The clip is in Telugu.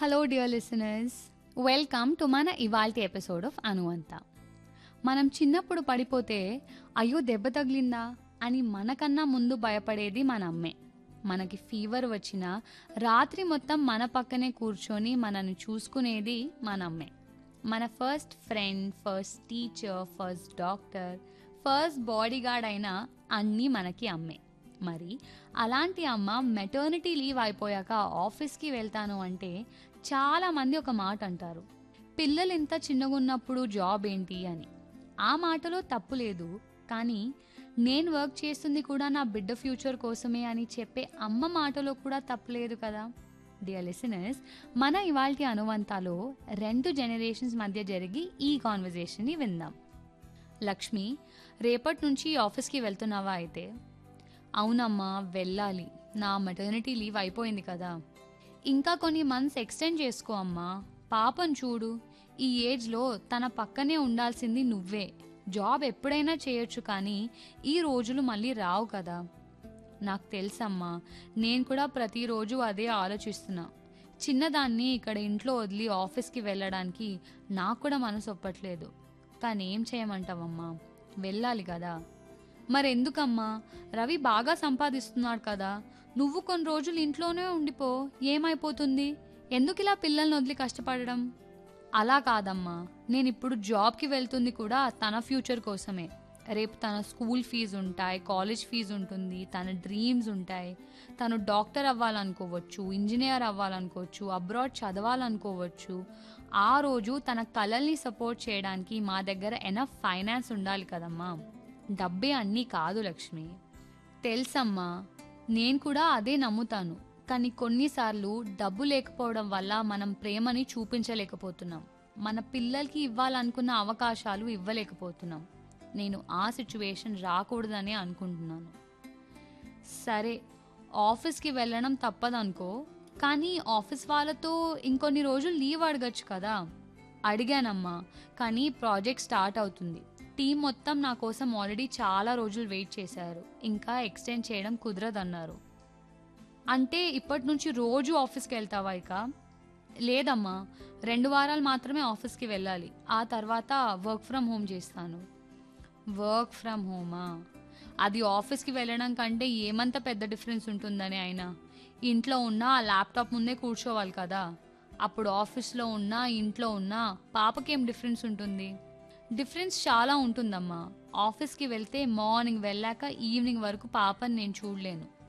hello dear listeners welcome to మన ఇవాల్టి ఎపిసోడ్ ఆఫ్ అనువంత మనం చిన్నప్పుడు పడిపోతే అయ్యో దెబ్బ తగిలిందా అని మనకన్నా ముందు భయపడేది మన అమ్మే మనకి ఫీవర్ వచ్చినా రాత్రి మొత్తం మన పక్కనే కూర్చొని మనల్ని చూసుకునేది మన అమ్మే మన first friend first teacher first doctor first bodyguard అయినా అన్నీ మనకి అమ్మే మరి అలాంటి అమ్మ మెటర్నిటీ లీవ్ అయిపోయాక ఆఫీస్కి వెళ్తాను అంటే చాలామంది ఒక మాట అంటారు పిల్లలు ఇంత చిన్నగా ఉన్నప్పుడు జాబ్ ఏంటి అని ఆ మాటలో తప్పు లేదు కానీ నేను వర్క్ చేస్తుంది కూడా నా బిడ్డ ఫ్యూచర్ కోసమే అని చెప్పే అమ్మ మాటలో కూడా తప్పులేదు కదా డియర్ లిసనర్స్ మన ఇవాల్టి అనువంతాలో రెండు జనరేషన్స్ మధ్య జరిగి ఈ కాన్వర్జేషన్ని విందాం లక్ష్మి రేపటి నుంచి ఆఫీస్కి వెళ్తున్నావా అయితే అవునమ్మా వెళ్ళాలి నా మెటర్నిటీ లీవ్ అయిపోయింది కదా ఇంకా కొన్ని మంత్స్ ఎక్స్టెండ్ చేసుకో అమ్మా పాపం చూడు ఈ ఏజ్లో తన పక్కనే ఉండాల్సింది నువ్వే జాబ్ ఎప్పుడైనా చేయొచ్చు కానీ ఈ రోజులు మళ్ళీ రావు కదా నాకు తెలుసమ్మా నేను కూడా ప్రతిరోజు అదే ఆలోచిస్తున్నా చిన్నదాన్ని ఇక్కడ ఇంట్లో వదిలి ఆఫీస్కి వెళ్ళడానికి నాకు కూడా మనసు ఒప్పట్లేదు కానీ ఏం చేయమంటావమ్మా వెళ్ళాలి కదా మరెందుకమ్మా రవి బాగా సంపాదిస్తున్నాడు కదా నువ్వు కొన్ని రోజులు ఇంట్లోనే ఉండిపో ఏమైపోతుంది ఎందుకు ఇలా పిల్లల్ని వదిలి కష్టపడడం అలా కాదమ్మా నేను ఇప్పుడు జాబ్కి వెళ్తుంది కూడా తన ఫ్యూచర్ కోసమే రేపు తన స్కూల్ ఫీజు ఉంటాయి కాలేజ్ ఫీజు ఉంటుంది తన డ్రీమ్స్ ఉంటాయి తను డాక్టర్ అవ్వాలనుకోవచ్చు ఇంజనీర్ అవ్వాలనుకోవచ్చు అబ్రాడ్ చదవాలనుకోవచ్చు ఆ రోజు తన కళల్ని సపోర్ట్ చేయడానికి మా దగ్గర ఎనఫ్ ఫైనాన్స్ ఉండాలి కదమ్మా డబ్బే అన్నీ కాదు లక్ష్మి తెలుసమ్మా నేను కూడా అదే నమ్ముతాను కానీ కొన్నిసార్లు డబ్బు లేకపోవడం వల్ల మనం ప్రేమని చూపించలేకపోతున్నాం మన పిల్లలకి ఇవ్వాలనుకున్న అవకాశాలు ఇవ్వలేకపోతున్నాం నేను ఆ సిచ్యువేషన్ రాకూడదనే అనుకుంటున్నాను సరే ఆఫీస్కి వెళ్ళడం తప్పదనుకో కానీ ఆఫీస్ వాళ్ళతో ఇంకొన్ని రోజులు లీవ్ అడగచ్చు కదా అడిగానమ్మా కానీ ప్రాజెక్ట్ స్టార్ట్ అవుతుంది టీం మొత్తం నా కోసం ఆల్రెడీ చాలా రోజులు వెయిట్ చేశారు ఇంకా ఎక్స్టెండ్ చేయడం కుదరదన్నారు అంటే ఇప్పటి నుంచి రోజు ఆఫీస్కి వెళ్తావా ఇక లేదమ్మా రెండు వారాలు మాత్రమే ఆఫీస్కి వెళ్ళాలి ఆ తర్వాత వర్క్ ఫ్రమ్ హోమ్ చేస్తాను వర్క్ ఫ్రమ్ హోమా అది ఆఫీస్కి వెళ్ళడం కంటే ఏమంత పెద్ద డిఫరెన్స్ ఉంటుందని అయినా ఇంట్లో ఉన్నా ఆ ల్యాప్టాప్ ముందే కూర్చోవాలి కదా అప్పుడు ఆఫీస్లో ఉన్నా ఇంట్లో ఉన్నా పాపకేం డిఫరెన్స్ ఉంటుంది డిఫరెన్స్ చాలా ఉంటుందమ్మా ఆఫీస్కి వెళ్తే మార్నింగ్ వెళ్ళాక ఈవినింగ్ వరకు పాపని నేను చూడలేను